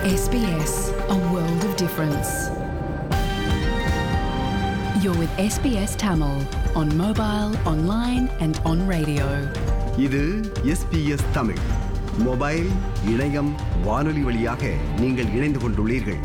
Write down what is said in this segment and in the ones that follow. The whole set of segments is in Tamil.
SBS, a world of difference. You're with SBS Tamil on mobile, online, and on radio. இது எஸ்பிஎஸ் தமிழ் மொபைல் இணையம் வானொலி வழியாக நீங்கள் இணைந்து கொண்டுள்ளீர்கள்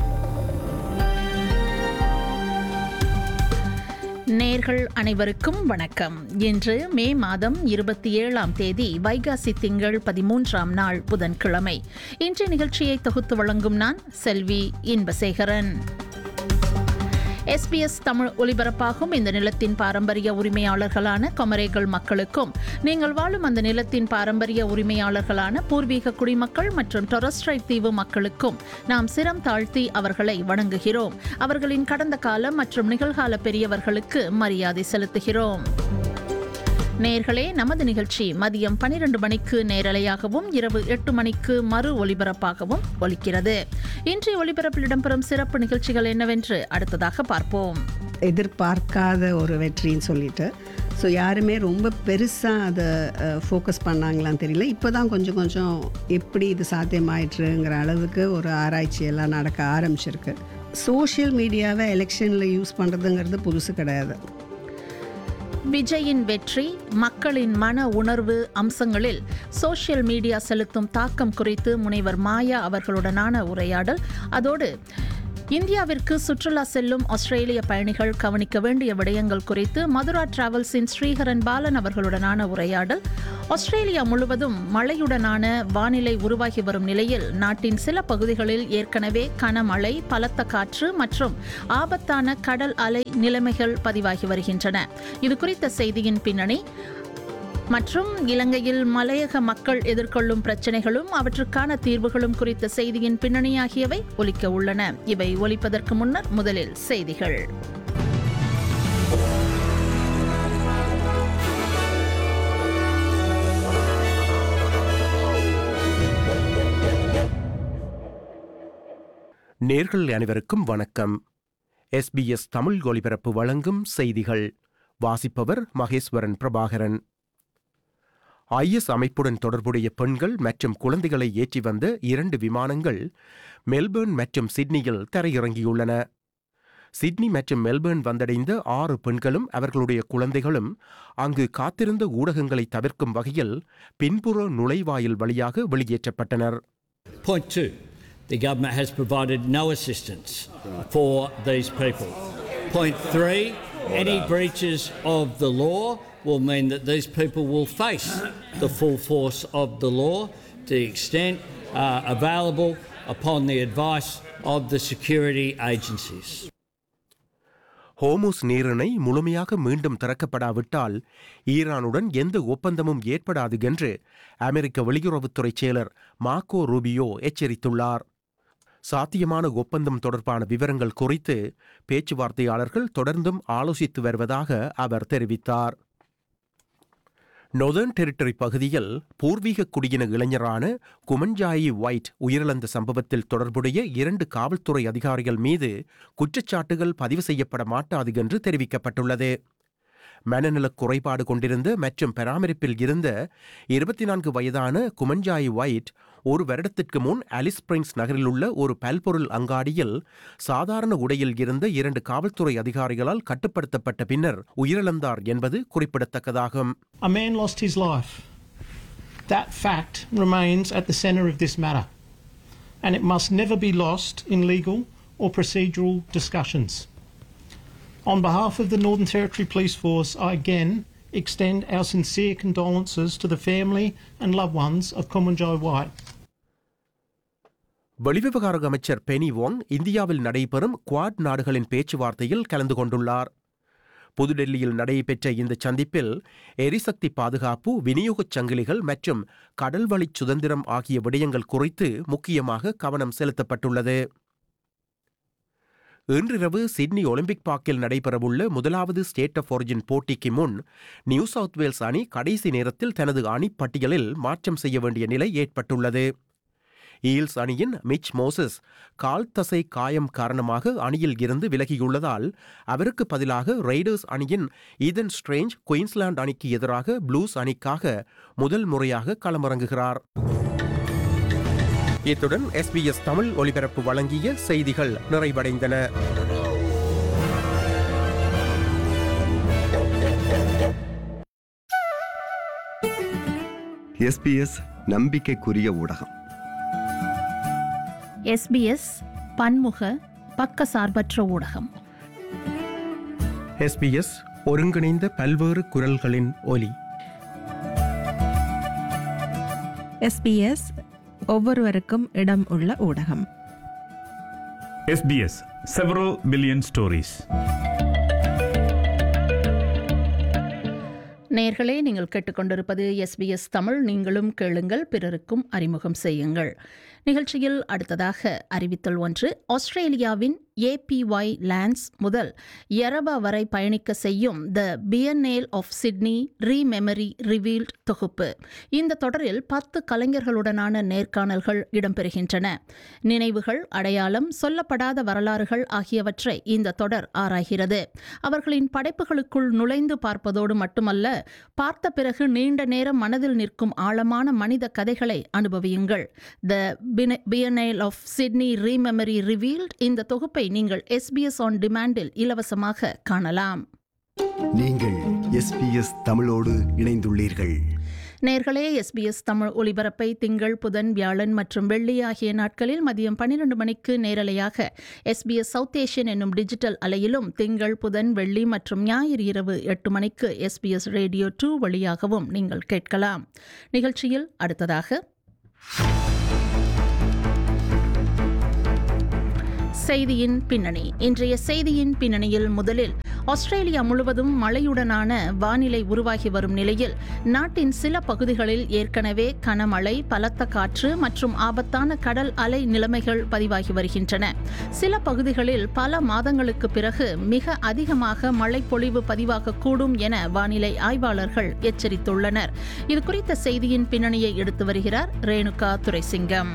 நேர்கள் அனைவருக்கும் வணக்கம் இன்று மே மாதம் இருபத்தி ஏழாம் தேதி வைகாசி திங்கள் பதிமூன்றாம் நாள் புதன்கிழமை இன்றைய நிகழ்ச்சியை தொகுத்து வழங்கும் நான் செல்வி இன்பசேகரன் எஸ்பிஎஸ் தமிழ் ஒலிபரப்பாகும் இந்த நிலத்தின் பாரம்பரிய உரிமையாளர்களான கொமரேகள் மக்களுக்கும் நீங்கள் வாழும் அந்த நிலத்தின் பாரம்பரிய உரிமையாளர்களான பூர்வீக குடிமக்கள் மற்றும் டொரஸ்ட்ரைட் தீவு மக்களுக்கும் நாம் சிரம் தாழ்த்தி அவர்களை வணங்குகிறோம் அவர்களின் கடந்த காலம் மற்றும் நிகழ்கால பெரியவர்களுக்கு மரியாதை செலுத்துகிறோம் நேர்களே நமது நிகழ்ச்சி மதியம் பனிரெண்டு மணிக்கு நேரலையாகவும் இரவு எட்டு மணிக்கு மறு ஒலிபரப்பாகவும் ஒலிக்கிறது இன்றைய ஒலிபரப்பில் இடம்பெறும் சிறப்பு நிகழ்ச்சிகள் என்னவென்று அடுத்ததாக பார்ப்போம் எதிர்பார்க்காத ஒரு வெற்றின்னு சொல்லிட்டு ஸோ யாருமே ரொம்ப பெருசாக அதை ஃபோக்கஸ் பண்ணாங்களான்னு தெரியல இப்போ தான் கொஞ்சம் கொஞ்சம் எப்படி இது சாத்தியமாயிற்றுங்கிற அளவுக்கு ஒரு ஆராய்ச்சி எல்லாம் நடக்க ஆரம்பிச்சிருக்கு சோஷியல் மீடியாவை எலெக்ஷனில் யூஸ் பண்ணுறதுங்கிறது புதுசு கிடையாது விஜயின் வெற்றி மக்களின் மன உணர்வு அம்சங்களில் சோஷியல் மீடியா செலுத்தும் தாக்கம் குறித்து முனைவர் மாயா அவர்களுடனான உரையாடல் அதோடு இந்தியாவிற்கு சுற்றுலா செல்லும் ஆஸ்திரேலிய பயணிகள் கவனிக்க வேண்டிய விடயங்கள் குறித்து மதுரா டிராவல்ஸின் ஸ்ரீஹரன் பாலன் அவர்களுடனான உரையாடல் ஆஸ்திரேலியா முழுவதும் மழையுடனான வானிலை உருவாகி வரும் நிலையில் நாட்டின் சில பகுதிகளில் ஏற்கனவே கனமழை பலத்த காற்று மற்றும் ஆபத்தான கடல் அலை நிலைமைகள் பதிவாகி வருகின்றன இது குறித்த செய்தியின் பின்னணி மற்றும் இலங்கையில் மலையக மக்கள் எதிர்கொள்ளும் பிரச்சனைகளும் அவற்றுக்கான தீர்வுகளும் குறித்த செய்தியின் பின்னணி ஆகியவை ஒலிக்க உள்ளன இவை ஒலிப்பதற்கு முன்னர் முதலில் செய்திகள் நேர்கள் அனைவருக்கும் வணக்கம் எஸ்பிஎஸ் தமிழ் ஒலிபரப்பு வழங்கும் செய்திகள் வாசிப்பவர் மகேஸ்வரன் பிரபாகரன் ஐஎஸ் அமைப்புடன் தொடர்புடைய பெண்கள் மற்றும் குழந்தைகளை ஏற்றி வந்த இரண்டு விமானங்கள் மெல்பேர்ன் மற்றும் சிட்னியில் தரையிறங்கியுள்ளன சிட்னி மற்றும் மெல்பேர்ன் வந்தடைந்த ஆறு பெண்களும் அவர்களுடைய குழந்தைகளும் அங்கு காத்திருந்த ஊடகங்களை தவிர்க்கும் வகையில் பின்புற நுழைவாயில் வழியாக வெளியேற்றப்பட்டனர் Point two, the government has provided no assistance for these people. Point three, any breaches of the law will mean that these people will face the full force of the law to the extent uh, available upon the advice of the security agencies. ஹோமுஸ் நீரிணை முழுமையாக மீண்டும் திறக்கப்படாவிட்டால் ஈரானுடன் எந்த ஒப்பந்தமும் ஏற்படாது என்று அமெரிக்க வெளியுறவுத்துறை செயலர் மார்க்கோ ரூபியோ எச்சரித்துள்ளார் சாத்தியமான ஒப்பந்தம் தொடர்பான விவரங்கள் குறித்து பேச்சுவார்த்தையாளர்கள் தொடர்ந்தும் ஆலோசித்து வருவதாக அவர் தெரிவித்தார் நொதர்ன் டெரிட்டரி பகுதியில் பூர்வீக குடியின இளைஞரான குமஞ்சாயி ஒயிட் உயிரிழந்த சம்பவத்தில் தொடர்புடைய இரண்டு காவல்துறை அதிகாரிகள் மீது குற்றச்சாட்டுகள் பதிவு செய்யப்பட மாட்டாது என்று தெரிவிக்கப்பட்டுள்ளது மனநலக் குறைபாடு கொண்டிருந்த மற்றும் பராமரிப்பில் இருந்த இருபத்தி நான்கு வயதான குமஞ்சாயி ஒயிட் ஒரு வருடத்திற்கு முன் அலிஸ் ஸ்பிரிங்ஸ் நகரில் உள்ள ஒரு பல்பொருள் அங்காடியில் சாதாரண உடையில் இருந்த இரண்டு காவல்துறை அதிகாரிகளால் கட்டுப்படுத்தப்பட்ட பின்னர் உயிரிழந்தார் என்பது குறிப்பிடத்தக்கதாகும் A man lost his life. That fact remains at the centre of this matter, and it must never be lost in legal or procedural discussions. On behalf of the Northern Territory Police Force, I again extend our sincere condolences to the family and loved ones of Kumanjai White. வெளிவிவகார அமைச்சர் பெனி வோங் இந்தியாவில் நடைபெறும் குவாட் நாடுகளின் பேச்சுவார்த்தையில் கலந்து கொண்டுள்ளார் புதுடெல்லியில் நடைபெற்ற இந்த சந்திப்பில் எரிசக்தி பாதுகாப்பு விநியோகச் சங்கிலிகள் மற்றும் கடல்வழிச் சுதந்திரம் ஆகிய விடயங்கள் குறித்து முக்கியமாக கவனம் செலுத்தப்பட்டுள்ளது இன்றிரவு சிட்னி ஒலிம்பிக் பார்க்கில் நடைபெறவுள்ள முதலாவது ஸ்டேட் ஆஃப் ஒரிஜின் போட்டிக்கு முன் நியூ சவுத் வேல்ஸ் அணி கடைசி நேரத்தில் தனது அணிப்பட்டியலில் மாற்றம் செய்ய வேண்டிய நிலை ஏற்பட்டுள்ளது ஈல்ஸ் அணியின் மிச் மோசஸ் கால் தசை காயம் காரணமாக அணியில் இருந்து விலகியுள்ளதால் அவருக்கு பதிலாக ரெய்டர்ஸ் அணியின் ஈதன் ஸ்ட்ரேஞ்ச் குயின்ஸ்லாந்து அணிக்கு எதிராக ப்ளூஸ் அணிக்காக முதல் முறையாக களமிறங்குகிறார் இத்துடன் எஸ்பிஎஸ் தமிழ் ஒலிபரப்பு வழங்கிய செய்திகள் நிறைவடைந்தன எஸ்பிஎஸ் நம்பிக்கைக்குரிய ஊடகம் எஸ்பிஎஸ் பன்முக பக்கசார்பற்ற ஊடகம் எஸ்பிஎஸ் ஒருங்கிணைந்த பல்வேறு குரல்களின் ஒலி எஸ்பிஎஸ் ஒவ்வொருவருக்கும் இடம் உள்ள ஊடகம் SBS several billion stories. நேர்களே நீங்கள் கேட்டுக்கொண்டிருப்பது எஸ்பிஎஸ் தமிழ் நீங்களும் கேளுங்கள் பிறருக்கும் அறிமுகம் செய்யுங்கள் நிகழ்ச்சியில் அடுத்ததாக அறிவித்தல் ஒன்று ஆஸ்திரேலியாவின் ஏபிஒய் லேண்ட்ஸ் முதல் யரபா வரை பயணிக்க செய்யும் the biennale of Sydney rememory revealed தொகுப்பு இந்த தொடரில் பத்து கலைஞர்களுடனான நேர்காணல்கள் இடம்பெறுகின்றன நினைவுகள் அடையாளம் சொல்லப்படாத வரலாறுகள் ஆகியவற்றை இந்த தொடர் ஆராய்கிறது அவர்களின் படைப்புகளுக்குள் நுழைந்து பார்ப்பதோடு மட்டுமல்ல பார்த்த பிறகு நீண்ட நேரம் மனதில் நிற்கும் ஆழமான மனித கதைகளை அனுபவியுங்கள் the biennale of Sydney rememory revealed இந்த தொகுப்பை நீங்கள் எஸ்பிஎஸ் ஆன் டிமாண்டில் இலவசமாக காணலாம் நீங்கள் எஸ்பிஎஸ் தமிழோடு இணைந்துள்ளீர்கள் நேர்களே எஸ்பிஎஸ் தமிழ் ஒலிபரப்பை திங்கள் புதன் வியாழன் மற்றும் வெள்ளி ஆகிய நாட்களில் மதியம் பன்னிரண்டு மணிக்கு நேரலையாக எஸ்பிஎஸ் சவுத் ஏஷியன் என்னும் டிஜிட்டல் அலையிலும் திங்கள் புதன் வெள்ளி மற்றும் ஞாயிறு இரவு எட்டு மணிக்கு எஸ்பிஎஸ் ரேடியோ டூ வழியாகவும் நீங்கள் கேட்கலாம் நிகழ்ச்சியில் அடுத்ததாக செய்தியின் பின்னணி இன்றைய செய்தியின் பின்னணியில் முதலில் ஆஸ்திரேலியா முழுவதும் மழையுடனான வானிலை உருவாகி வரும் நிலையில் நாட்டின் சில பகுதிகளில் ஏற்கனவே கனமழை பலத்த காற்று மற்றும் ஆபத்தான கடல் அலை நிலைமைகள் பதிவாகி வருகின்றன சில பகுதிகளில் பல மாதங்களுக்கு பிறகு மிக அதிகமாக மழை பொழிவு பதிவாகக்கூடும் என வானிலை ஆய்வாளர்கள் எச்சரித்துள்ளனர் இது குறித்த செய்தியின் பின்னணியை எடுத்து வருகிறார் ரேணுகா துரைசிங்கம்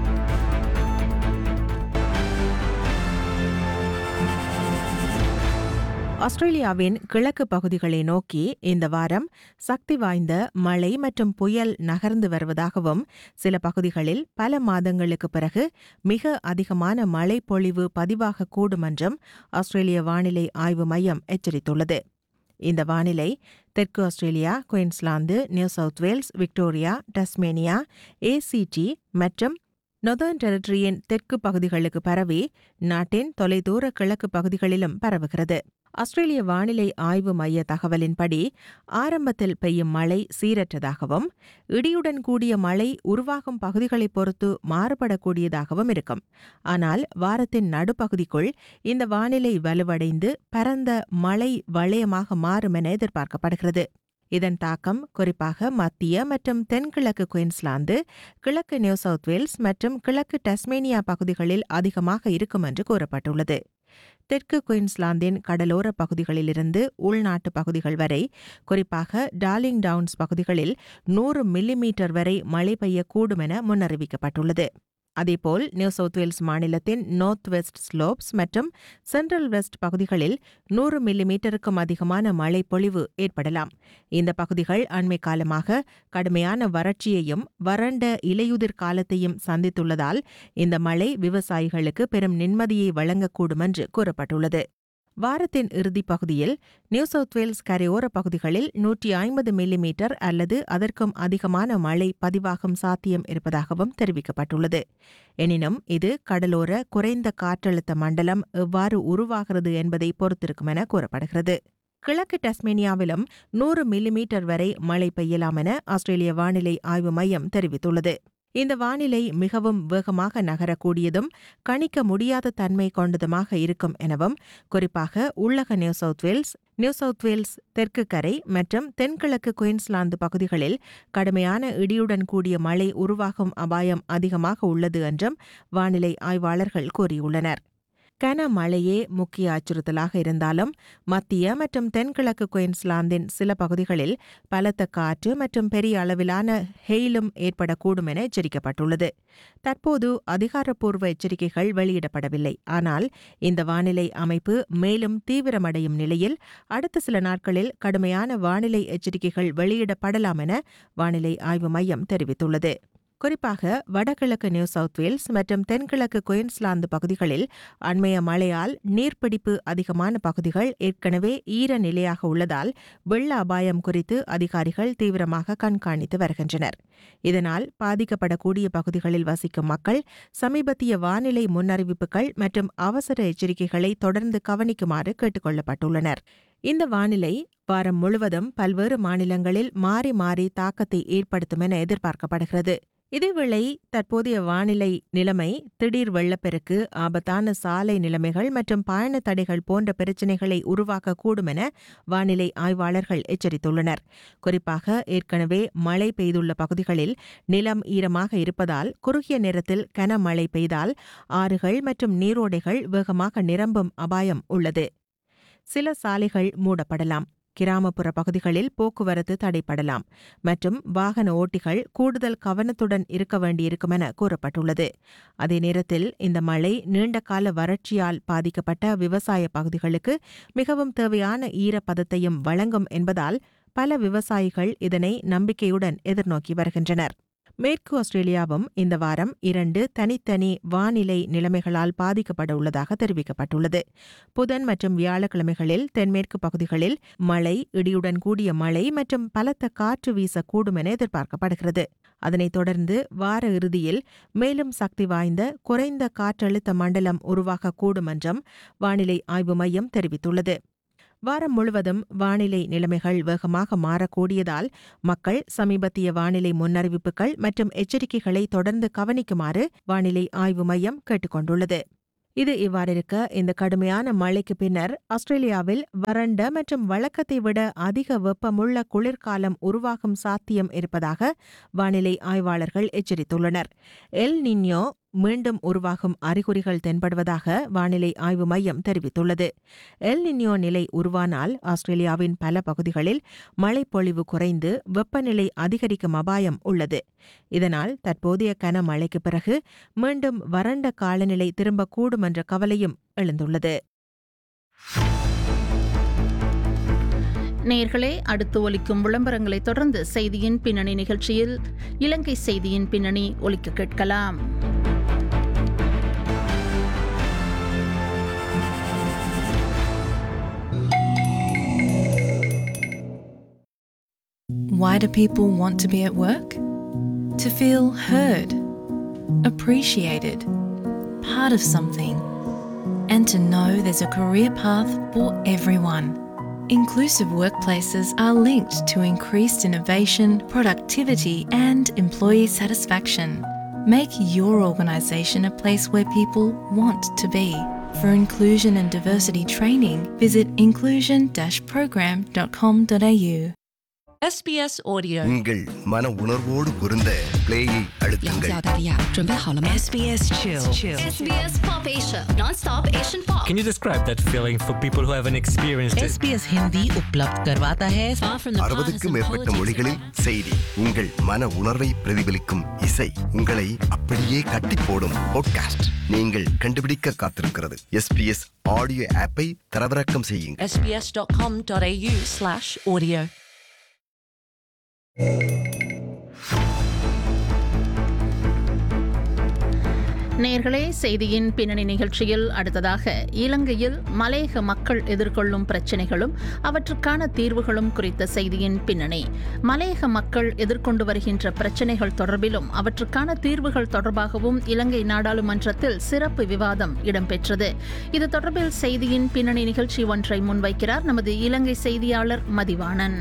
ஆஸ்திரேலியாவின் கிழக்கு பகுதிகளை நோக்கி இந்த வாரம் சக்தி வாய்ந்த மழை மற்றும் புயல் நகர்ந்து வருவதாகவும் சில பகுதிகளில் பல மாதங்களுக்கு பிறகு மிக அதிகமான மழை பொழிவு பதிவாகக்கூடும் என்றும் ஆஸ்திரேலிய வானிலை ஆய்வு மையம் எச்சரித்துள்ளது இந்த வானிலை தெற்கு Australia Queensland New South Wales Victoria Tasmania ACT மற்றும் நொதர்ன் டெரிட்டரியின் தெற்கு பகுதிகளுக்கு பரவி நாட்டின் தொலைதூர கிழக்கு பகுதிகளிலும் பரவுகிறது ஆஸ்திரேலிய வானிலை ஆய்வு மைய தகவலின்படி ஆரம்பத்தில் பெய்யும் மழை சீரற்றதாகவும் இடியுடன் கூடிய மழை உருவாகும் பகுதிகளை பொறுத்து மாறுபடக்கூடியதாகவும் இருக்கும் ஆனால் வாரத்தின் நடுப்பகுதிக்குள் இந்த வானிலை வலுவடைந்து பரந்த மழை வளையமாக மாறும் என எதிர்பார்க்கப்படுகிறது இதன் தாக்கம் குறிப்பாக மத்திய மற்றும் தென்கிழக்கு குயின்ஸ்லாந்து கிழக்கு நியூ சவுத் வேல்ஸ் மற்றும் கிழக்கு டஸ்மேனியா பகுதிகளில் அதிகமாக இருக்கும் என்று கூறப்பட்டுள்ளது தெற்கு குயின்ஸ்லாந்தின் கடலோர பகுதிகளிலிருந்து உள்நாட்டு பகுதிகள் வரை குறிப்பாக டார்லிங் டவுன்ஸ் பகுதிகளில் நூறு மில்லிமீட்டர் வரை மழை பெய்யக்கூடும் என முன்னறிவிக்கப்பட்டுள்ளது அதேபோல் நியூ சவுத் வேல்ஸ் மாநிலத்தின் நார்த் வெஸ்ட் ஸ்லோப்ஸ் மற்றும் சென்ட்ரல் வெஸ்ட் பகுதிகளில் நூறு மில்லிமீட்டருக்கும் அதிகமான மழை பொழிவு ஏற்படலாம் இந்த பகுதிகள் அண்மை காலமாக கடுமையான வறட்சியையும் வறண்ட இலையுதிர் காலத்தையும் சந்தித்துள்ளதால் இந்த மழை விவசாயிகளுக்கு பெரும் நிம்மதியை வழங்கக்கூடும் என்று கூறப்பட்டுள்ளது வாரத்தின் இறுதிப் பகுதியில் நியூ சவுத் வேல்ஸ் கரையோர பகுதிகளில் நூற்றி ஐம்பது மில்லிமீட்டர் அல்லது அதற்கும் அதிகமான மழை பதிவாகும் சாத்தியம் இருப்பதாகவும் தெரிவிக்கப்பட்டுள்ளது எனினும் இது கடலோர குறைந்த காற்றழுத்த மண்டலம் எவ்வாறு உருவாகிறது என்பதை பொறுத்திருக்கும் என கூறப்படுகிறது கிழக்கு டஸ்மேனியாவிலும் நூறு மில்லிமீட்டர் வரை மழை பெய்யலாம் என ஆஸ்திரேலிய வானிலை ஆய்வு மையம் தெரிவித்துள்ளது இந்த வானிலை மிகவும் வேகமாக நகரக்கூடியதும் கணிக்க முடியாத தன்மை கொண்டதுமாக இருக்கும் எனவும் குறிப்பாக உள்ளக New South Wales New South Wales தெற்கு கரை மற்றும் தென்கிழக்கு குயின்ஸ்லாந்து பகுதிகளில் கடுமையான இடியுடன் கூடிய மழை உருவாகும் அபாயம் அதிகமாக உள்ளது என்றும் வானிலை ஆய்வாளர்கள் கூறியுள்ளனர் கனமழையே முக்கிய அச்சுறுத்தலாக இருந்தாலும் மத்திய மற்றும் தென்கிழக்கு குயின்ஸ்லாந்தின் சில பகுதிகளில் பலத்த காற்று மற்றும் பெரிய அளவிலான ஹெயிலும் ஏற்படக்கூடும் என எச்சரிக்கப்பட்டுள்ளது தற்போது அதிகாரப்பூர்வ எச்சரிக்கைகள் வெளியிடப்படவில்லை ஆனால் இந்த வானிலை அமைப்பு மேலும் தீவிரமடையும் நிலையில் அடுத்த சில நாட்களில் கடுமையான வானிலை எச்சரிக்கைகள் வெளியிடப்படலாம் என வானிலை ஆய்வு மையம் தெரிவித்துள்ளது குறிப்பாக வடகிழக்கு நியூ சவுத் வேல்ஸ் மற்றும் தென்கிழக்கு குயின்ஸ்லாந்து பகுதிகளில் அண்மைய மழையால் நீர்பிடிப்பு அதிகமான பகுதிகள் ஏற்கனவே ஈர நிலையாக உள்ளதால் வெள்ள அபாயம் குறித்து அதிகாரிகள் தீவிரமாக கண்காணித்து வருகின்றனர் இதனால் பாதிக்கப்படக்கூடிய பகுதிகளில் வசிக்கும் மக்கள் சமீபத்திய வானிலை முன்னறிவிப்புகள் மற்றும் அவசர எச்சரிக்கைகளை தொடர்ந்து கவனிக்குமாறு கேட்டுக் கொள்ளப்பட்டுள்ளனர் இந்த வானிலை வாரம் முழுவதும் பல்வேறு மாநிலங்களில் மாறி மாறி தாக்கத்தை ஏற்படுத்தும் என எதிர்பார்க்கப்படுகிறது இதேவேளை தற்போதைய வானிலை நிலைமை திடீர் வெள்ளப்பெருக்கு ஆபத்தான சாலை நிலைமைகள் மற்றும் பயண தடைகள் போன்ற பிரச்சினைகளை உருவாக்கக்கூடும் என வானிலை ஆய்வாளர்கள் எச்சரித்துள்ளனர் குறிப்பாக ஏற்கனவே மழை பெய்துள்ள பகுதிகளில் நிலம் ஈரமாக இருப்பதால் குறுகிய நேரத்தில் கனமழை பெய்தால் ஆறுகள் மற்றும் நீரோடைகள் வேகமாக நிரம்பும் அபாயம் உள்ளது சில சாலைகள் மூடப்படலாம் கிராமப்புற பகுதிகளில் போக்குவரத்து தடைப்படலாம் மற்றும் வாகன ஓட்டிகள் கூடுதல் கவனத்துடன் இருக்க வேண்டியிருக்கும் என கூறப்பட்டுள்ளது அதே நேரத்தில் இந்த மழை நீண்டகால வறட்சியால் பாதிக்கப்பட்ட விவசாய பகுதிகளுக்கு மிகவும் தேவையான ஈரப்பதத்தையும் வழங்கும் என்பதால் பல விவசாயிகள் இதனை நம்பிக்கையுடன் எதிர்நோக்கி வருகின்றனர் மேற்கு ஆஸ்திரேலியாவும் இந்த வாரம் இரண்டு தனித்தனி வானிலை நிலைமைகளால் பாதிக்கப்பட உள்ளதாக தெரிவிக்கப்பட்டுள்ளது புதன் மற்றும் வியாழக்கிழமைகளில் தென்மேற்கு பகுதிகளில் மழை இடியுடன் கூடிய மழை மற்றும் பலத்த காற்று வீசக்கூடும் என எதிர்பார்க்கப்படுகிறது அதனைத் தொடர்ந்து வார இறுதியில் மேலும் சக்தி வாய்ந்த குறைந்த காற்றழுத்த மண்டலம் உருவாகக்கூடும் என்றும் வானிலை ஆய்வு மையம் தெரிவித்துள்ளது வாரம் முழுவதும் வானிலை நிலைமைகள் வேகமாக மாறக்கூடியதால் மக்கள் சமீபத்திய வானிலை முன்னறிவிப்புகள் மற்றும் எச்சரிக்கைகளை தொடர்ந்து கவனிக்குமாறு வானிலை ஆய்வு மையம் கேட்டுக் கொண்டுள்ளது இது இவ்வாறிருக்க இந்த கடுமையான மழைக்கு பின்னர் ஆஸ்திரேலியாவில் வறண்ட மற்றும் வழக்கத்தை விட அதிக வெப்பமுள்ள குளிர்காலம் உருவாகும் சாத்தியம் இருப்பதாக வானிலை ஆய்வாளர்கள் எச்சரித்துள்ளனர் எல் நின்யோ மீண்டும் உருவாகும் அறிகுறிகள் தென்படுவதாக வானிலை ஆய்வு மையம் தெரிவித்துள்ளது எல் நின்யோ நிலை உருவானால் ஆஸ்திரேலியாவின் பல பகுதிகளில் மழைப்பொழிவு குறைந்து வெப்பநிலை அதிகரிக்கும் அபாயம் உள்ளது இதனால் தற்போதைய கனமழைக்கு பிறகு மீண்டும் வறண்ட காலநிலை திரும்பக்கூடும் என்ற கவலையும் எழுந்துள்ளது நேர்களே அடுத்து ஒலிக்கும் விளம்பரங்களை தொடர்ந்து செய்தியின் பின்னணி நிகழ்ச்சியில் இலங்கை செய்தியின் பின்னணி ஒலிக்க கேட்கலாம் Why do people want to be at work? To feel heard, appreciated, part of something, and to know there's a career path for everyone. Inclusive workplaces are linked to increased innovation, productivity, and employee satisfaction. Make your organisation a place where people want to be. For inclusion and diversity training, visit inclusion program.com.au. SBS Audio. உங்கள் மன உணர்வோடு பொருந்த பிளேயை 了 அழுத்துங்கள் 解澳大利亚，准备好了吗 SBS Chill. SBS Pop Asia, non-stop Asian pop. Can you describe that feeling for people who haven't experienced it? SBS Hindi उपलब्ध करवाता है Far from the அறுபதுக்கும் partisan மேற்பட்ட politics மொழிகளில் செய்தி உங்கள் மன உணர்வை பிரதிபலிக்கும் இசை உங்களை அப்படியே கட்டி போடும் பாட்காஸ்ட் நீங்கள் கண்டுபிடிக்க காத்திருக்கிறது எஸ்பிஎஸ் ஆடியோ ஆப்பை தரவிறக்கம் செய்யுங்கள் sbs.com.au slash audio. நேர்களே செய்தியின் பின்னணி நிகழ்ச்சியில் அடுத்ததாக இலங்கையில் மலையக மக்கள் எதிர்கொள்ளும் பிரச்சினைகளும் அவற்றுக்கான தீர்வுகளும் குறித்த செய்தியின் பின்னணி மலையக மக்கள் எதிர்கொண்டு வருகின்ற பிரச்சினைகள் தொடர்பிலும் அவற்றுக்கான தீர்வுகள் தொடர்பாகவும் இலங்கை நாடாளுமன்றத்தில் சிறப்பு விவாதம் இடம்பெற்றது இது தொடர்பில் செய்தியின் பின்னணி நிகழ்ச்சி ஒன்றை முன்வைக்கிறார் நமது இலங்கை செய்தியாளர் மதிவாணன்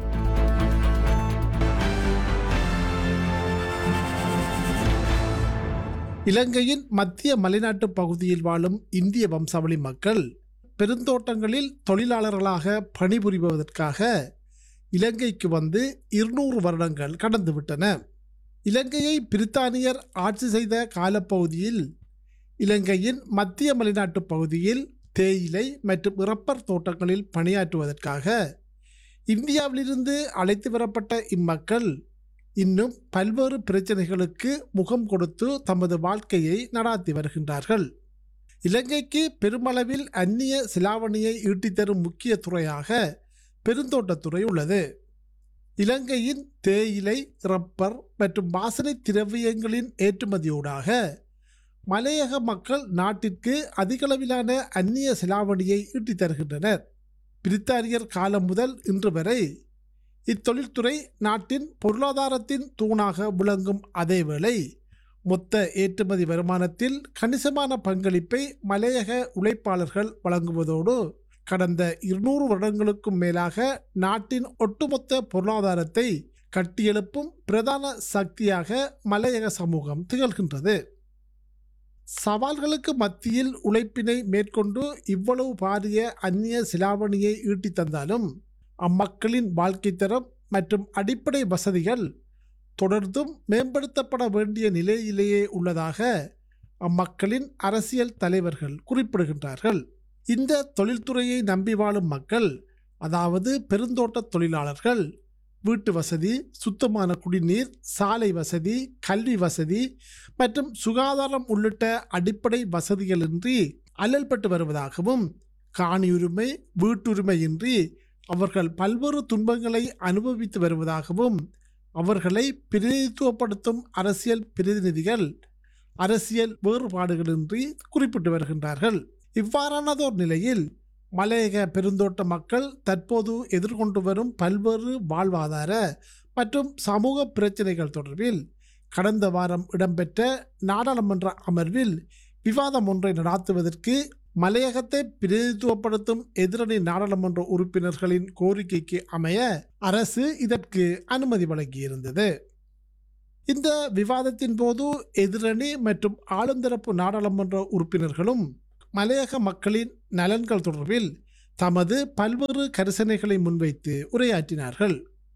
இலங்கையின் மத்திய மலைநாட்டு பகுதியில் வாழும் இந்திய வம்சாவளி மக்கள் பெருந்தோட்டங்களில் தொழிலாளர்களாக பணிபுரிவதற்காக இலங்கைக்கு வந்து இருநூறு வருடங்கள் கடந்துவிட்டன இலங்கையை பிரித்தானியர் ஆட்சி செய்த காலப்பகுதியில் இலங்கையின் மத்திய மலைநாட்டு பகுதியில் தேயிலை மற்றும் ரப்பர் தோட்டங்களில் பணியாற்றுவதற்காக இந்தியாவிலிருந்து அழைத்து வரப்பட்ட இம்மக்கள் இன்னும் பல்வேறு பிரச்சனைகளுக்கு முகம் கொடுத்து தமது வாழ்க்கையை நடாத்தி வருகின்றார்கள் இலங்கைக்கு பெருமளவில் அந்நிய சிலாவணியை ஈட்டித்தரும் முக்கிய துறையாக பெருந்தோட்டத்துறை உள்ளது இலங்கையின் தேயிலை ரப்பர் மற்றும் வாசனை திரவியங்களின் ஏற்றுமதியூடாக மலையக மக்கள் நாட்டிற்கு அதிகளவிலான அந்நிய செலாவணியை ஈட்டித் தருகின்றனர் பிரித்தானியர் காலம் முதல் இன்று வரை இத்தொழில்துறை நாட்டின் பொருளாதாரத்தின் தூணாக விளங்கும் அதேவேளை மொத்த ஏற்றுமதி வருமானத்தில் கணிசமான பங்களிப்பை மலையக உழைப்பாளர்கள் வழங்குவதோடு கடந்த இருநூறு வருடங்களுக்கும் மேலாக நாட்டின் ஒட்டுமொத்த பொருளாதாரத்தை கட்டியெழுப்பும் பிரதான சக்தியாக மலையக சமூகம் திகழ்கின்றது சவால்களுக்கு மத்தியில் உழைப்பினை மேற்கொண்டு இவ்வளவு பாரிய அந்நிய சிலாவணியை ஈட்டித் தந்தாலும் அம்மக்களின் வாழ்க்கை தரம் மற்றும் அடிப்படை வசதிகள் தொடர்ந்தும் மேம்படுத்தப்பட வேண்டிய நிலையிலேயே உள்ளதாக அம்மக்களின் அரசியல் தலைவர்கள் குறிப்பிடுகின்றார்கள் இந்த தொழில்துறையை நம்பி வாழும் மக்கள் அதாவது பெருந்தோட்ட தொழிலாளர்கள் வீட்டு வசதி சுத்தமான குடிநீர் சாலை வசதி கல்வி வசதி மற்றும் சுகாதாரம் உள்ளிட்ட அடிப்படை வசதிகளின்றி அல்லல்பட்டு வருவதாகவும் காணியுரிமை வீட்டுரிமையின்றி அவர்கள் பல்வேறு துன்பங்களை அனுபவித்து வருவதாகவும் அவர்களை பிரதிநிதித்துவப்படுத்தும் அரசியல் பிரதிநிதிகள் அரசியல் வேறுபாடுகளின்றி குறிப்பிட்டு வருகின்றார்கள் இவ்வாறானதோர் நிலையில் மலையக பெருந்தோட்ட மக்கள் தற்போது எதிர்கொண்டு வரும் பல்வேறு வாழ்வாதார மற்றும் சமூக பிரச்சினைகள் தொடர்பில் கடந்த வாரம் இடம்பெற்ற நாடாளுமன்ற அமர்வில் விவாதம் ஒன்றை நடாத்துவதற்கு மலையகத்தை பிரதிநிதித்துவப்படுத்தும் எதிரணி நாடாளுமன்ற உறுப்பினர்களின் கோரிக்கைக்கு அமைய அரசு இதற்கு அனுமதி வழங்கியிருந்தது இந்த விவாதத்தின் போது எதிரணி மற்றும் ஆளுந்தரப்பு நாடாளுமன்ற உறுப்பினர்களும் மலையக மக்களின் நலன்கள் தொடர்பில் தமது பல்வேறு கரிசனைகளை முன்வைத்து உரையாற்றினார்கள்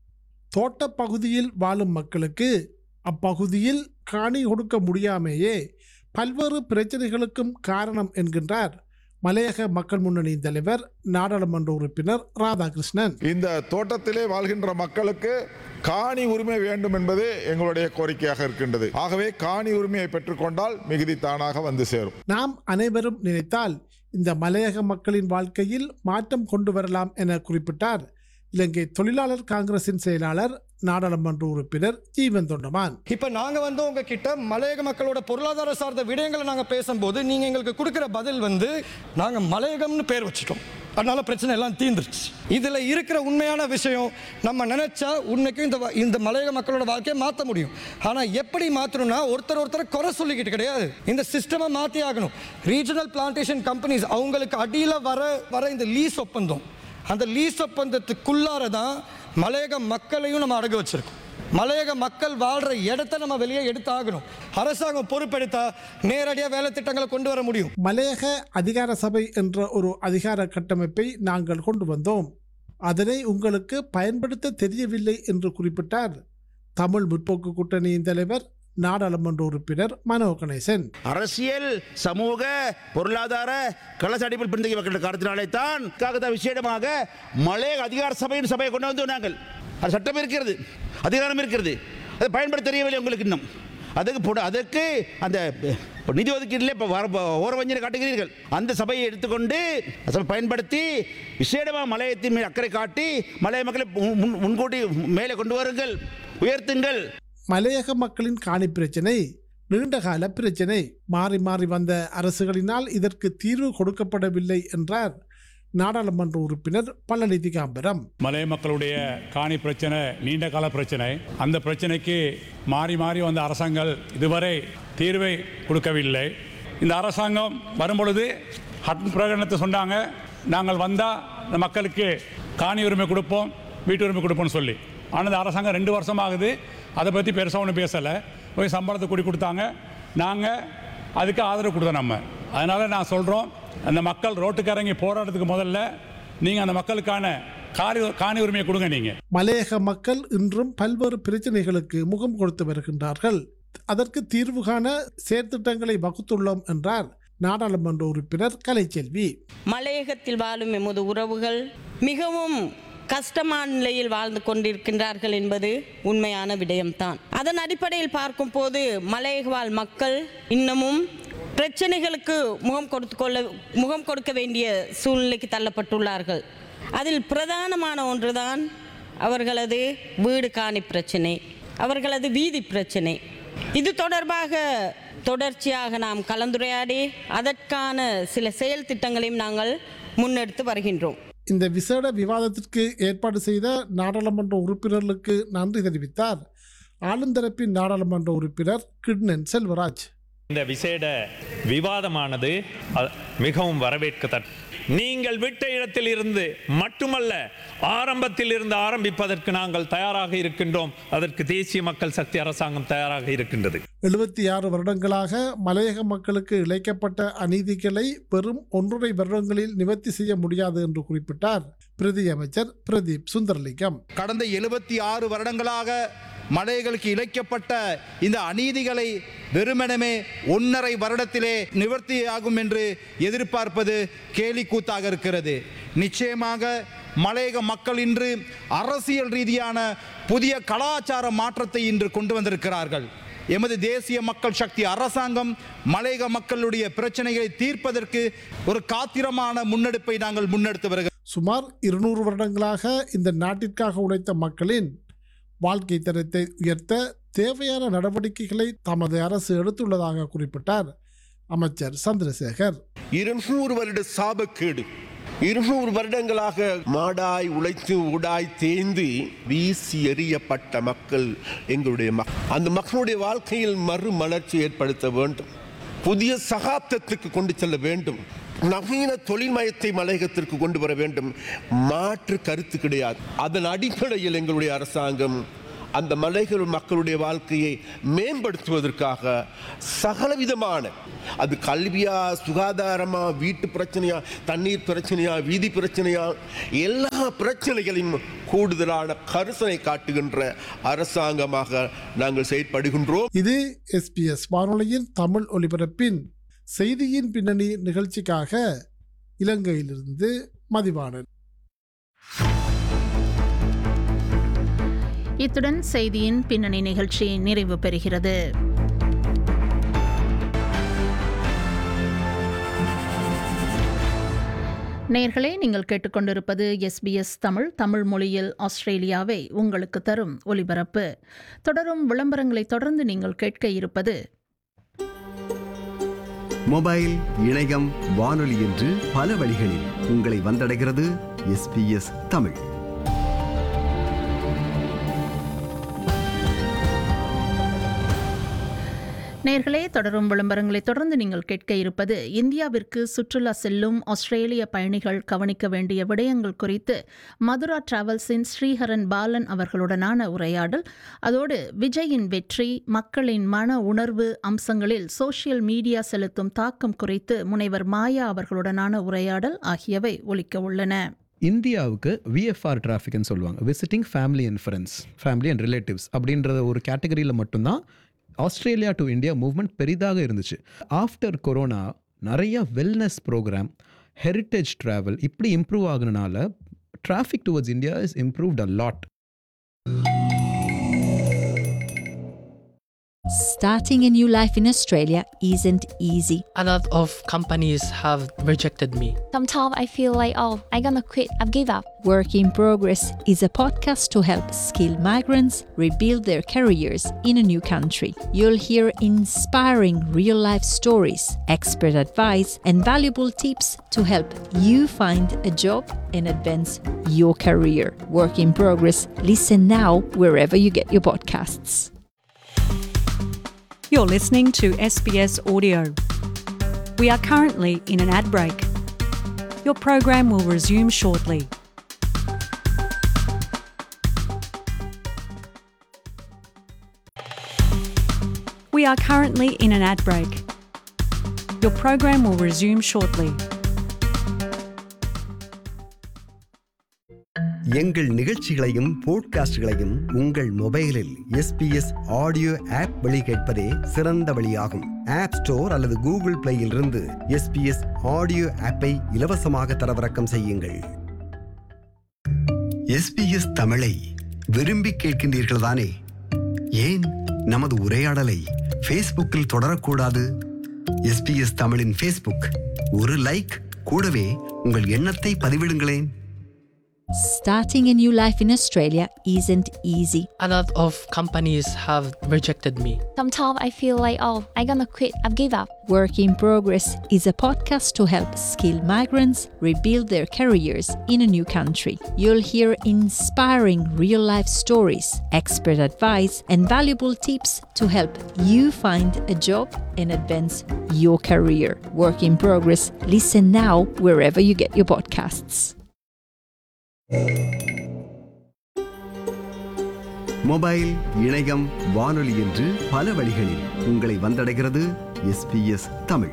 தோட்டப் பகுதியில் வாழும் மக்களுக்கு அப்பகுதியில் காணி கொடுக்க முடியாமையே பல்வேறு பிரச்சனைகளுக்கும் காரணம் என்கின்றார் மலையக மக்கள் முன்னணியின் தலைவர் நாடாளுமன்ற உறுப்பினர் ராதாகிருஷ்ணன் இந்த தோட்டத்திலே வாழ்கின்ற மக்களுக்கு காணி உரிமை வேண்டும் என்பது எங்களுடைய கோரிக்கையாக இருக்கின்றது ஆகவே காணி உரிமையை பெற்றுக்கொண்டால் மிகுதி தானாக வந்து சேரும் நாம் அனைவரும் நினைத்தால் இந்த மலையக மக்களின் வாழ்க்கையில் மாற்றம் கொண்டு வரலாம் என குறிப்பிட்டார் இலங்கை தொழிலாளர் காங்கிரசின் செயலாளர் நாடாளுமன்ற உறுப்பினர் ஜீவன் தொண்டமான் இப்போ நாங்கள் வந்து உங்ககிட்ட மலையக மக்களோட பொருளாதார சார்ந்த விடயங்களை நாங்கள் பேசும்போது நீங்கள் எங்களுக்கு கொடுக்குற பதில் வந்து நாங்கள் மலையகம்னு பேர் வச்சுட்டோம் அதனால பிரச்சனை எல்லாம் தீர்ந்துருச்சு இதில் இருக்கிற உண்மையான விஷயம் நம்ம நினைச்சா உண்மைக்கும் இந்த வ- இந்த மலையக மக்களோட வாழ்க்கையை மாற்ற முடியும் ஆனால் எப்படி மாற்றணும்னா ஒருத்தர் ஒருத்தர் குறை சொல்லிக்கிட்டு கிடையாது இந்த சிஸ்டமை மாற்றி ஆகணும் ரீஜனல் பிளான்டேஷன் கம்பெனிஸ் அவங்களுக்கு அடியில் வர வர இந்த லீஸ் ஒப்பந்தம் அந்த லீஸ் ஒப்பந்தத்துக்குள்ளார தான் மலையக மக்களையும் நம்ம அடகு வச்சிருக்கோம் மலையக மக்கள் வாழ்ற இடத்த நம்ம வெளியே எடுத்தாகணும் அரசாங்கம் பொறுப்பெடுத்தா நேரடியாக வேலை திட்டங்களை கொண்டு வர முடியும் மலையக அதிகார சபை என்ற ஒரு அதிகார கட்டமைப்பை நாங்கள் கொண்டு வந்தோம் அதனை உங்களுக்கு பயன்படுத்த தெரியவில்லை என்று குறிப்பிட்டார் தமிழ் முற்போக்கு கூட்டணியின் தலைவர் நாடாளுமன்ற உறுப்பினர் மனோ கணேசன் அரசியல் சமூக பொருளாதார கலசடிப்பில் பின்தங்கிய மக்கள் காரணத்தினாலே தான் காகத விசேடமாக மலைய அதிகார சபையின் சபையை கொண்டு வந்து நாங்கள் அது சட்டம் இருக்கிறது அதிகாரம் இருக்கிறது அதை பயன்படுத்த தெரியவில்லை உங்களுக்கு இன்னும் அதுக்கு போட அதற்கு அந்த இப்ப நிதி ஒதுக்கீட்டில் இப்போ வர ஓரவஞ்சனை காட்டுகிறீர்கள் அந்த சபையை எடுத்துக்கொண்டு அந்த சபை பயன்படுத்தி விசேடமாக மலையத்தின் மீது அக்கறை காட்டி மலைய மக்களை முன்- முன்- முன்கூட்டி மேலே கொண்டு வாருங்கள் உயர்த்துங்கள் மலையக மக்களின் காணி பிரச்சினை நீண்டகால பிரச்சினை மாறி மாறி வந்த அரசுகளினால் இதற்கு தீர்வு கொடுக்கப்படவில்லை என்றார் நாடாளுமன்ற உறுப்பினர் பழனி திகாம்பரம் மலைய மக்களுடைய காணி பிரச்சனை நீண்ட கால பிரச்சனை அந்த பிரச்சனைக்கு மாறி மாறி வந்த அரசாங்கங்கள் இதுவரை தீர்வை கொடுக்கவில்லை இந்த அரசாங்கம் வரும்பொழுது ஹட் பிரகடனத்தை சொன்னாங்க நாங்கள் வந்தால் இந்த மக்களுக்கு காணி உரிமை கொடுப்போம் வீட்டு உரிமை கொடுப்போம்னு சொல்லி ஆனால் இந்த அரசாங்கம் ரெண்டு வருஷம் ஆகுது அதை பற்றி பெருசாக ஒன்றும் பேசலை போய் சம்பளத்தை கூடி கொடுத்தாங்க நாங்கள் அதுக்கு ஆதரவு கொடுத்தோம் நம்ம அதனால் நான் சொல்கிறோம் அந்த மக்கள் ரோட்டுக்கு இறங்கி போராட்டத்துக்கு முதல்ல நீங்கள் அந்த மக்களுக்கான காரி காணி உரிமையை கொடுங்க நீங்கள் மலையக மக்கள் இன்றும் பல்வேறு பிரச்சனைகளுக்கு முகம் கொடுத்து வருகின்றார்கள் அதற்கு தீர்வு காண செயற்திட்டங்களை வகுத்துள்ளோம் என்றார் நாடாளுமன்ற உறுப்பினர் கலைச்செல்வி மலையகத்தில் வாழும் எமது உறவுகள் மிகவும் கஷ்டமான நிலையில் வாழ்ந்து கொண்டிருக்கின்றார்கள் என்பது உண்மையான விடயம்தான் அதன் அடிப்படையில் பார்க்கும்போது மலையக வாழ் மக்கள் இன்னமும் பிரச்சனைகளுக்கு முகம் கொடுத்து கொள்ள முகம் கொடுக்க வேண்டிய சூழ்நிலைக்கு தள்ளப்பட்டுள்ளார்கள் அதில் பிரதானமான ஒன்றுதான் அவர்களது வீடு காணி பிரச்சனை அவர்களது வீதி பிரச்சனை இது தொடர்பாக தொடர்ச்சியாக நாம் கலந்துரையாடி அதற்கான சில செயல் திட்டங்களையும் நாங்கள் முன்னெடுத்து வருகின்றோம் இந்த விசேட விவாதத்திற்கு ஏற்பாடு செய்த நாடாளுமன்ற உறுப்பினர்களுக்கு நன்றி தெரிவித்தார் ஆளுந்தரப்பின் நாடாளுமன்ற உறுப்பினர் கிட்னன் செல்வராஜ் இந்த விசேட விவாதமானது அ- மிகவும் வரவேற்கத்தக்க நீங்கள் விட்ட இடத்தில் இருந்து மட்டுமல்ல ஆரம்பத்தில் இருந்து ஆரம்பிப்பதற்கு நாங்கள் தயாராக இருக்கின்றோம் அதற்கு தேசிய மக்கள் சக்தி அரசாங்கம் தயாராக இருக்கின்றது எழுபத்தி ஆறு வருடங்களாக மலையக மக்களுக்கு இழைக்கப்பட்ட அநீதிகளை வெறும் ஒன்றரை வருடங்களில் நிவர்த்தி செய்ய முடியாது என்று குறிப்பிட்டார் பிரதி அமைச்சர் பிரதீப் சுந்தரலிங்கம் கடந்த எழுபத்தி ஆறு வருடங்களாக மலைகளுக்கு இழைக்கப்பட்ட இந்த அநீதிகளை வெறுமனமே ஒன்றரை வருடத்திலே நிவர்த்தியாகும் என்று எதிர்பார்ப்பது கேலிக்கூத்தாக இருக்கிறது நிச்சயமாக மலையக மக்கள் இன்று அரசியல் ரீதியான புதிய கலாச்சார மாற்றத்தை இன்று கொண்டு வந்திருக்கிறார்கள் எமது தேசிய மக்கள் சக்தி அரசாங்கம் மலையக மக்களுடைய பிரச்சனைகளை தீர்ப்பதற்கு ஒரு காத்திரமான முன்னெடுப்பை நாங்கள் முன்னெடுத்து வருகிறோம் சுமார் இருநூறு வருடங்களாக இந்த நாட்டிற்காக உழைத்த மக்களின் வாழ்க்கை தரத்தை உயர்த்த தேவையான நடவடிக்கைகளை தமது அரசு எடுத்துள்ளதாக குறிப்பிட்டார் அமைச்சர் சந்திரசேகர் இருநூறு வருட சாபக்கேடு இருநூறு வருடங்களாக மாடாய் உழைத்து உடாய் தேய்ந்து வீசி எறியப்பட்ட மக்கள் எங்களுடைய மக்கள் அந்த மக்களுடைய வாழ்க்கையில் மறுமலர்ச்சி ஏற்படுத்த வேண்டும் புதிய சகாப்தத்துக்கு கொண்டு செல்ல வேண்டும் நவீன தொழில்மயத்தை மலையகத்திற்கு கொண்டு வர வேண்டும் மாற்று கருத்து கிடையாது அதன் அடிப்படையில் எங்களுடைய அரசாங்கம் அந்த மலைகள் மக்களுடைய வாழ்க்கையை மேம்படுத்துவதற்காக சகலவிதமான அது கல்வியா சுகாதாரமா வீட்டு பிரச்சனையா தண்ணீர் பிரச்சனையா வீதி பிரச்சனையா எல்லா பிரச்சனைகளையும் கூடுதலான கரிசனை காட்டுகின்ற அரசாங்கமாக நாங்கள் செயற்படுகின்றோம் இது எஸ்பிஎஸ் வானொலியின் தமிழ் ஒலிபரப்பின் செய்தியின் பின்னணி நிகழ்ச்சிக்காக இலங்கையிலிருந்து மதிவாணன் இத்துடன் செய்தியின் பின்னணி நிகழ்ச்சி நிறைவு பெறுகிறது நேர்களே நீங்கள் கேட்டுக்கொண்டிருப்பது எஸ்பிஎஸ் தமிழ் தமிழ் மொழியில் ஆஸ்திரேலியாவை உங்களுக்கு தரும் ஒலிபரப்பு தொடரும் விளம்பரங்களை தொடர்ந்து நீங்கள் கேட்க இருப்பது மொபைல் இணையம் வானொலி என்று பல வழிகளில் உங்களை வந்தடைகிறது எஸ்பிஎஸ் தமிழ் நேர்களே தொடரும் விளம்பரங்களை தொடர்ந்து நீங்கள் கேட்க இருப்பது இந்தியாவிற்கு சுற்றுலா செல்லும் ஆஸ்திரேலிய பயணிகள் கவனிக்க வேண்டிய விடயங்கள் குறித்து மதுரா டிராவல்ஸின் ஸ்ரீஹரன் பாலன் அவர்களுடனான உரையாடல் அதோடு விஜயின் வெற்றி மக்களின் மன உணர்வு அம்சங்களில் சோஷியல் மீடியா செலுத்தும் தாக்கம் குறித்து முனைவர் மாயா அவர்களுடனான உரையாடல் ஆகியவை ஒலிக்க உள்ளன இந்தியாவுக்கு விஎஃப்ஆர் டிராஃபிக்னு சொல்லுவாங்க visiting family and friends family and relatives அப்படின்ற ஒரு கேட்டகரியில் மட்டும்தான் ஆஸ்திரேலியா டு இந்தியா மூவ்மெண்ட் பெரிதாக இருந்துச்சு ஆஃப்டர் கொரோனா நிறைய வெல்னஸ் ப்ரோக்ராம் ஹெரிட்டேஜ் ட்ராவல் இப்படி இம்ப்ரூவ் ஆகுனனால traffic towards India is improved a lot Starting a new life in Australia isn't easy. A lot of companies have rejected me. Sometimes I feel like, oh, I'm gonna quit, I've give up. Work in Progress is a podcast to help skilled migrants rebuild their careers in a new country. You'll hear inspiring real life stories, expert advice, and valuable tips to help you find a job and advance your career. Work in Progress. Listen now wherever you get your podcasts. You're listening to SBS Audio. We are currently in an ad break. Your program will resume shortly. We are currently in an ad break. Your program will resume shortly. எங்கள் நிகழ்ச்சிகளையும் போட்காஸ்டுகளையும் உங்கள் மொபைலில் எஸ்பிஎஸ் ஆடியோ ஆப் வழி கேட்பதே சிறந்த வழியாகும் ஆப் ஸ்டோர் அல்லது கூகுள் பிளேயில் இருந்து எஸ்பிஎஸ் ஆடியோ ஆப்பை இலவசமாக தரவிறக்கம் செய்யுங்கள் எஸ்பிஎஸ் தமிழை விரும்பி கேட்கின்றீர்கள் தானே ஏன் நமது உரையாடலை ஃபேஸ்புக்கில் தொடரக்கூடாது எஸ்பிஎஸ் தமிழின் ஃபேஸ்புக் ஒரு லைக் கூடவே உங்கள் எண்ணத்தை பதிவிடுங்களேன் Starting a new life in Australia isn't easy. A lot of companies have rejected me. Sometimes I feel like, oh, I'm gonna quit. I've give up. Work in Progress is a podcast to help skilled migrants rebuild their careers in a new country. You'll hear inspiring real life stories, expert advice, and valuable tips to help you find a job and advance your career. Work in Progress. Listen now wherever you get your podcasts. Mobile இணையம் வானொலி என்று பல வழிகளில் உங்களை வந்தடைகிறது எஸ்பிஎஸ் தமிழ்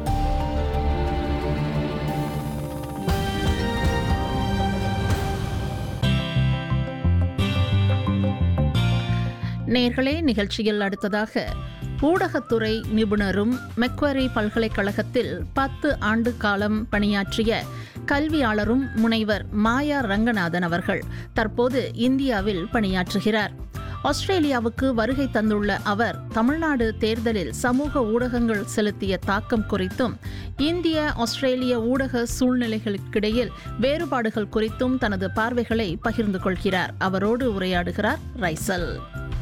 நேர்களே நிகழ்ச்சியில் அடுத்ததாக ஊடகத்துறை நிபுணரும் மெக்வரி பல்கலைக்கழகத்தில் பத்து ஆண்டு காலம் பணியாற்றிய கல்வியாளரும் முனைவர் மாயா ரங்கநாதன் அவர்கள் தற்போது இந்தியாவில் பணியாற்றுகிறார் ஆஸ்திரேலியாவுக்கு வருகை தந்துள்ள அவர் தமிழ்நாடு தேர்தலில் சமூக ஊடகங்கள் செலுத்திய தாக்கம் குறித்தும் இந்திய ஆஸ்திரேலிய ஊடக சூழ்நிலைகளுக்கிடையில் வேறுபாடுகள் குறித்தும் தனது பார்வைகளை பகிர்ந்து கொள்கிறார் அவரோடு உரையாடுகிறார் ரைசல்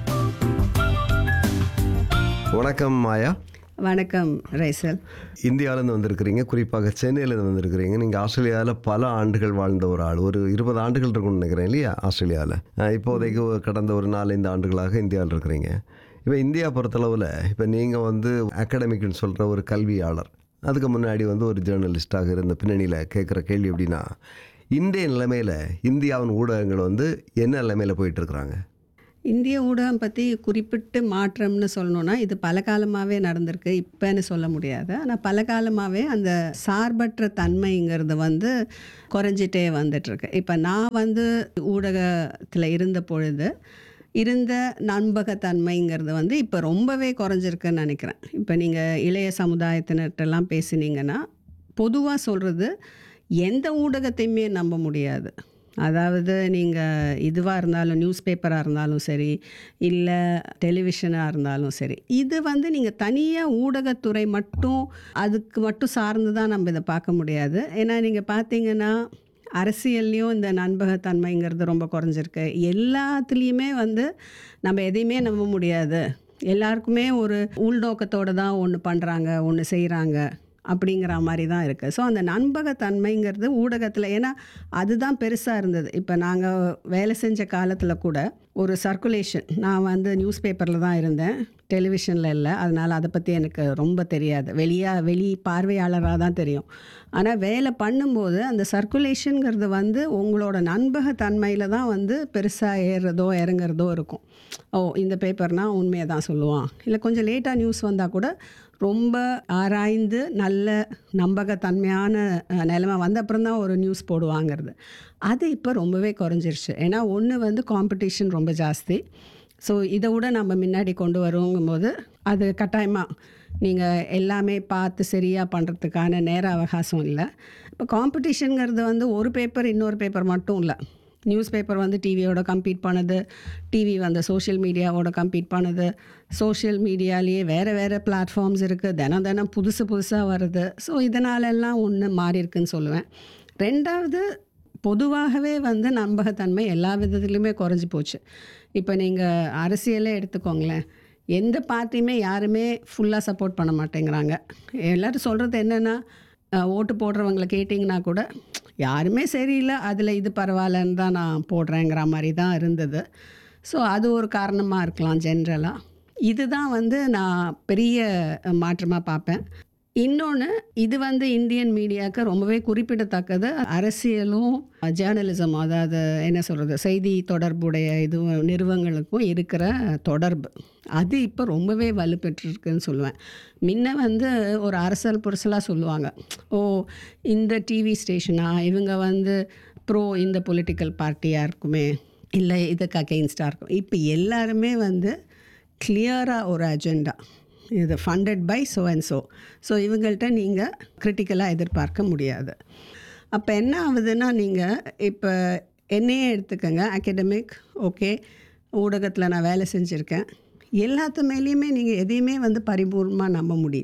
வணக்கம் மாயா வணக்கம் ரைசல் இந்தியாவிலேருந்து வந்திருக்கிறீங்க குறிப்பாக சென்னையிலேருந்து வந்திருக்கிறீங்க நீங்கள் ஆஸ்திரேலியாவில் பல ஆண்டுகள் வாழ்ந்த ஒரு ஆள் ஒரு இருபது ஆண்டுகள் இருக்கும்னு நினைக்கிறேன் இல்லையா ஆஸ்திரேலியாவில் அஹ் இப்போதைக்கு ஒரு கடந்த ஒரு நாலஞ்சு ஆண்டுகளாக இந்தியாவில் இருக்கிறீங்க இப்போ இந்தியா பொறுத்தளவில் இப்போ நீங்கள் வந்து அகாடமிக்னு சொல்கிற ஒரு கல்வியாளர் அதுக்கு முன்னாடி வந்து ஒரு ஜேர்னலிஸ்டாக இருந்த பின்னணியில் கேட்குற கேள்வி எப்படின்னா இன்றைய நிலைமையில் இந்தியாவின் ஊடகங்கள் வந்து என்ன நிலைமையில் போயிட்டுருக்குறாங்க இந்திய ஊடகம் பற்றி குறிப்பிட்டு மாற்றம்னு சொல்லணுன்னா இது பல காலமாகவே நடந்திருக்கு இப்போன்னு சொல்ல முடியாது ஆனால் பல காலமாகவே அந்த சார்பற்ற தன்மைங்கிறது வந்து குறைஞ்சிட்டே வந்துட்டுருக்கு இப்போ நான் வந்து ஊடகத்தில் இருந்த பொழுது இருந்த நம்பகத்தன்மைங்கிறது வந்து இப்போ ரொம்பவே குறைஞ்சிருக்குன்னு நினைக்கிறேன் இப்போ நீங்கள் இளைய சமுதாயத்தினர்கிட்டலாம் பேசுனீங்கன்னா பொதுவாக சொல்கிறது எந்த ஊடகத்தையுமே நம்ப முடியாது அதாவது நீங்கள் இதுவாக இருந்தாலும் நியூஸ் பேப்பராக இருந்தாலும் சரி இல்லை டெலிவிஷனாக இருந்தாலும் சரி இது வந்து நீங்கள் தனியாக ஊடகத்துறை மட்டும் அதுக்கு மட்டும் சார்ந்து தான் நம்ம இதை பார்க்க முடியாது ஏன்னா நீங்கள் பார்த்தீங்கன்னா அரசியல்லையும் இந்த நண்பகத்தன்மைங்கிறது ரொம்ப குறைஞ்சிருக்கு எல்லாத்துலேயுமே வந்து நம்ம எதையுமே நம்ப முடியாது எல்லாருக்குமே ஒரு உள்நோக்கத்தோடு தான் ஒன்று பண்ணுறாங்க ஒன்று செய்கிறாங்க அப்படிங்கிற மாதிரி தான் இருக்குது ஸோ அந்த நண்பகத்தன்மைங்கிறது ஊடகத்தில் ஏன்னா அதுதான் பெருசாக இருந்தது இப்போ நாங்கள் வேலை செஞ்ச காலத்தில் கூட ஒரு சர்க்குலேஷன் நான் வந்து நியூஸ் பேப்பரில் தான் இருந்தேன் டெலிவிஷனில் இல்லை அதனால் அதை பற்றி எனக்கு ரொம்ப தெரியாது வெளியாக வெளி பார்வையாளராக தான் தெரியும் ஆனால் வேலை பண்ணும்போது அந்த சர்க்குலேஷனுங்கிறது வந்து உங்களோட நண்பகத்தன்மையில் தான் வந்து பெருசாக ஏறுறதோ இறங்குறதோ இருக்கும் ஓ இந்த பேப்பர்னால் உண்மையை தான் சொல்லுவான் இல்லை கொஞ்சம் லேட்டாக நியூஸ் வந்தால் கூட ரொம்ப ஆராய்ந்து நல்ல நம்பகத்தன்மையான அஹ், நிலைமை வந்த அப்புறம் தான் ஒரு நியூஸ் போடுவாங்கிறது அது இப்போ ரொம்பவே குறைஞ்சிருச்சு ஏன்னா ஒன்று வந்து காம்படிஷன் ரொம்ப ஜாஸ்தி ஸோ இதை விட நம்ம முன்னாடி கொண்டு வருவோங்கும்போது அது கட்டாயமாக நீங்கள் எல்லாமே பார்த்து சரியாக பண்ணுறதுக்கான நேர அவகாசம் இல்லை இப்போ காம்படிஷனுங்கிறது வந்து ஒரு பேப்பர் இன்னொரு பேப்பர் மட்டும் இல்லை நியூஸ் பேப்பர் வந்து டிவியோட கம்பீட் பண்ணுது டிவி வந்து சோஷியல் மீடியாவோட கம்பீட் பண்ணுது சோஷியல் மீடியாலேயே வேறு வேறு பிளாட்ஃபார்ம்ஸ் இருக்குது தினம் தினம் புதுசு புதுசாக வருது ஸோ இதனாலெல்லாம் ஒன்று மாறி இருக்குன்னு சொல்லுவேன் ரெண்டாவது பொதுவாகவே வந்து நம்பகத்தன்மை எல்லா விதத்துலையுமே குறைஞ்சி போச்சு இப்போ நீங்கள் அரசியலே எடுத்துக்கோங்களேன் எந்த பார்ட்டியுமே யாருமே ஃபுல்லாக சப்போர்ட் பண்ண மாட்டேங்கிறாங்க எல்லோரும் சொல்கிறது என்னென்னா அஹ், ஓட்டு போடுறவங்களை கேட்டிங்கன்னா கூட யாருமே சரியில்லை அதில் இது பரவாயில்லன்னு தான் நான் போடுறேங்கிற மாதிரி தான் இருந்தது ஸோ அது ஒரு காரணமாக இருக்கலாம் ஜென்ரலாக இதுதான் வந்து நான் பெரிய மாற்றமாக பார்ப்பேன் இன்னொன்று இது வந்து இந்தியன் மீடியாவுக்கு ரொம்பவே குறிப்பிடத்தக்கது அரசியலும் ஜேர்னலிசம் அதாவது என்ன சொல்கிறது செய்தி தொடர்புடைய இது நிறுவனங்களுக்கும் இருக்கிற தொடர்பு அது இப்போ ரொம்பவே வலுப்பெற்றிருக்குன்னு சொல்லுவேன் முன்ன வந்து ஒரு அரசல் புரசலாக சொல்லுவாங்க ஓ இந்த டிவி ஸ்டேஷனா இவங்க வந்து ப்ரோ இந்த பொலிட்டிக்கல் பார்ட்டியாக இருக்குமே இல்லை இதுக்கு அகெயின்ஸ்டாக இருக்கும் இப்போ எல்லாருமே வந்து கிளியராக ஒரு அஜெண்டா இது funded by so and so so இவங்கள்ட்ட நீங்கள் கிரிட்டிக்கலாக எதிர்பார்க்க முடியாது அப்போ என்ன ஆகுதுன்னா நீங்கள் இப்போ என்னையே எடுத்துக்கோங்க அகடமிக் ஓகே ஊடகத்தில் நான் வேலை செஞ்சுருக்கேன் எல்லாத்து மேலேயுமே நீங்கள் எதையுமே வந்து பரிபூர்ணமாக நம்ப முடியல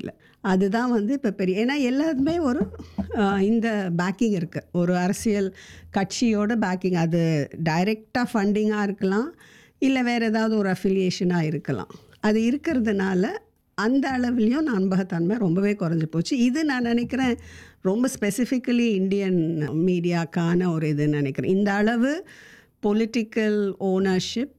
அதுதான் வந்து இப்போ பெரிய ஏன்னா எல்லாத்துமே ஒரு ஆஹ், இந்த பேக்கிங் இருக்குது ஒரு அரசியல் கட்சியோட பேக்கிங் அது டைரெக்டாக ஃபண்டிங்காக இருக்கலாம் இல்லை வேறு ஏதாவது ஒரு அஃபிலியேஷனாக இருக்கலாம் அது இருக்கிறதுனால அந்த அளவுலேயும் நம்பகத்தன்மை ரொம்பவே குறைஞ்சி போச்சு இது நான் நினைக்கிறேன் ரொம்ப ஸ்பெசிஃபிக்கலி இந்தியன் மீடியாக்கான ஒரு இதுன்னு நினைக்கிறேன் இந்த அளவு பொலிட்டிக்கல் ஓனர்ஷிப்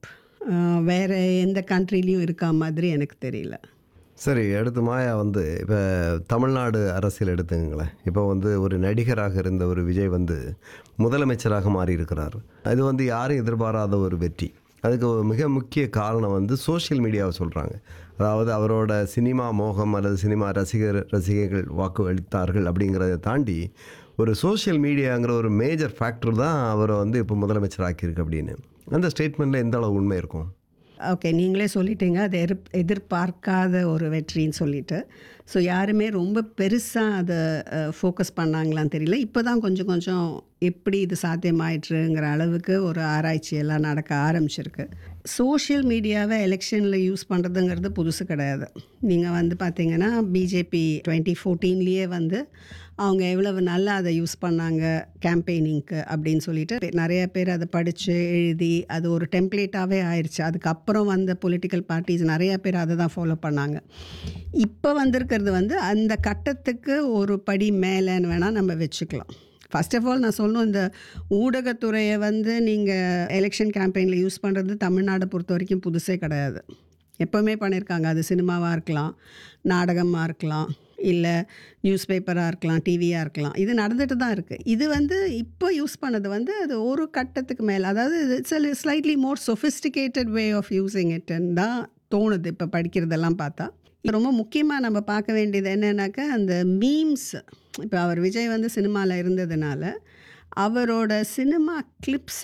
வேறு எந்த கண்ட்ரிலையும் இருக்கா மாதிரி எனக்கு தெரியல சரி அடுத்து மாயா வந்து இப்போ தமிழ்நாடு அரசியல் எடுத்துங்களேன் இப்போ வந்து ஒரு நடிகராக இருந்த ஒரு விஜய் வந்து முதலமைச்சராக மாறி இருக்கிறார் அது வந்து யாரும் எதிர்பாராத ஒரு வெற்றி அதுக்கு ஒரு மிக முக்கிய காரணம் வந்து சோஷியல் மீடியாவை சொல்கிறாங்க அதாவது அவரோட சினிமா மோகம் அல்லது சினிமா ரசிகர் ரசிகைகள் வாக்கு அளித்தார்கள் அப்படிங்கிறத தாண்டி ஒரு சோஷியல் மீடியாங்கிற ஒரு மேஜர் ஃபேக்டர் தான் அவரை வந்து இப்போ முதலமைச்சர் ஆக்கியிருக்கு அப்படின்னு அந்த ஸ்டேட்மெண்ட்டில் எந்த அளவு உண்மை இருக்கும் ஓகே நீங்களே சொல்லிட்டீங்க அது எதிர் எதிர்பார்க்காத ஒரு வெற்றின்னு சொல்லிட்டு ஸோ யாருமே ரொம்ப பெருசாக அதை ஃபோக்கஸ் பண்ணாங்களான்னு தெரியல இப்போ தான் கொஞ்சம் கொஞ்சம் எப்படி இது சாத்தியமாயிற்றுங்கிற அளவுக்கு ஒரு ஆராய்ச்சி எல்லாம் நடக்க ஆரம்பிச்சிருக்கு சோஷியல் மீடியாவை எலெக்ஷனில் யூஸ் பண்ணுறதுங்கிறது புதுசு கிடையாது நீங்கள் வந்து பார்த்தீங்கன்னா பிஜேபி டுவெண்ட்டி ஃபோர்டீன்லேயே வந்து அவங்க எவ்வளவு நல்லா அதை யூஸ் பண்ணாங்க கேம்பெயினிங்க்கு அப்படின்னு சொல்லிட்டு பெ- நிறைய பேர் அதை படித்து எழுதி அது ஒரு டெம்ப்ளேட்டாகவே ஆயிடுச்சு அதுக்கப்புறம் வந்த பொலிட்டிக்கல் பார்ட்டிஸ் நிறைய பேர் அதை தான் ஃபாலோ பண்ணாங்க இப்போ வந்திருக்கிறது வந்து அந்த கட்டத்துக்கு ஒரு படி மேலேன்னு வேணால் நம்ம வச்சுக்கலாம் ஃபர்ஸ்ட் ஆஃப் ஆல் நான் சொல்லணும் இந்த ஊடகத்துறையை வந்து நீங்கள் எலெக்ஷன் கேம்பெயினில் யூஸ் பண்ணுறது தமிழ்நாடை பொறுத்த வரைக்கும் புதுசே கிடையாது எப்போவுமே பண்ணியிருக்காங்க அது சினிமாவாக இருக்கலாம் நாடகமாக இருக்கலாம் இல்லை நியூஸ் பேப்பராக இருக்கலாம் டிவியாக இருக்கலாம் இது நடந்துட்டு தான் இருக்குது இது வந்து இப்போ யூஸ் பண்ணது வந்து அது ஒரு கட்டத்துக்கு மேலே அதாவது it's slightly more sophisticated way of using இட்ன்னு தான் தோணுது இப்போ படிக்கிறதெல்லாம் பார்த்தா ரொம்ப முக்கியமாக நம்ம பார்க்க வேண்டியது என்னன்னாக்கா அந்த மீம்ஸ் இப்போ அவர் விஜய் வந்து சினிமாவில் இருந்ததுனால அவரோட சினிமா கிளிப்ஸ்